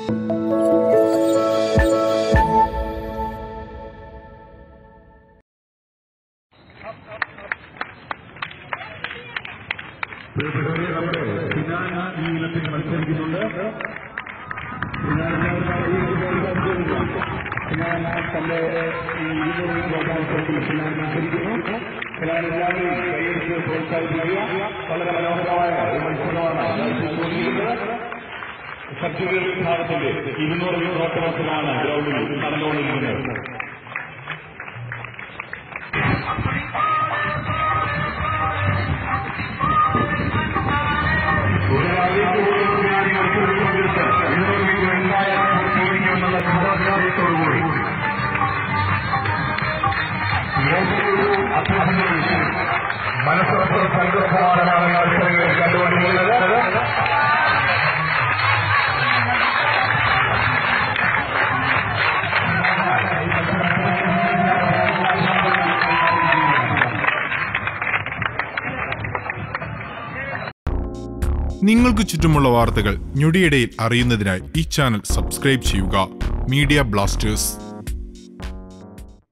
പ്രിയപ്പെട്ടവരെ നമ്മുടെ ഫിനാൻ ഈ ഇനത്തിൽ മത്സരിക്കുന്നുണ്ട് ഫിനാൻ ഫിനാൻ തന്റെ ഈ ഇരുന്നൂറ് മീറ്റർ മത്സരത്തിൽ ഫിനാൻ മത്സരിക്കുന്നു ഫിനാൻ എല്ലാവരും കൈയെടുത്ത് പ്രോത്സാഹിപ്പിക്കുക വളരെ മനോഹരമായ ഒരു മത്സരമാണ് നടത്തിക്കൊണ്ടിരിക്കുന്നത് സർട്ടിഫിക്കറ്റ് വിഭാഗത്തിന്റെ ഇരുന്നൂറ് മീറ്റർ ഓട്ട മത്സരമാണ് ഗ്രൗണ്ടിൽ നടന്നുകൊണ്ടിരിക്കുന്നത് മനസ്സുറപ്പ് സംഘസമാധാനമാണ് മത്സരങ്ങൾ കണ്ടുകൊണ്ടിരിക്കുന്നത് നിങ്ങൾക്ക് ചുറ്റുമുള്ള വാർത്തകൾ ഞൊടിയിടയിൽ അറിയുന്നതിനായി ഈ ചാനൽ സബ്സ്ക്രൈബ് ചെയ്യുക മീഡിയ ബ്ലാസ്റ്റേഴ്സ്